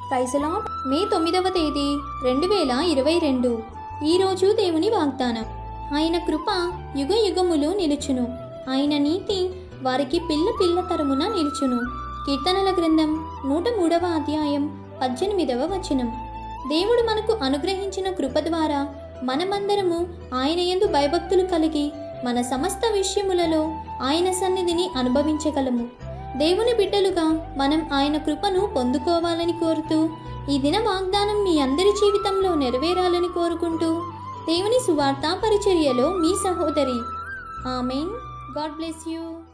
ప్రైజలా మే తొమ్మిదవ తేదీ రెండు వేల ఇరవై రెండు ఈరోజు దేవుని వాగ్దానం ఆయన కృప యుగ యుగములు నిలుచును ఆయన నీతి వారికి పిల్ల పిల్ల తరమున నిలుచును కీర్తనల గ్రంథం నూట మూడవ అధ్యాయం పద్దెనిమిదవ వచనం దేవుడు మనకు అనుగ్రహించిన కృప ద్వారా మనమందరము ఆయన యందు భయభక్తులు కలిగి మన సమస్త విషయములలో ఆయన సన్నిధిని అనుభవించగలము దేవుని బిడ్డలుగా మనం ఆయన కృపను పొందుకోవాలని కోరుతూ ఈ దిన వాగ్దానం మీ అందరి జీవితంలో నెరవేరాలని కోరుకుంటూ దేవుని సువార్త పరిచర్యలో మీ సహోదరి ఆమెన్ గాడ్ బ్లెస్ యూ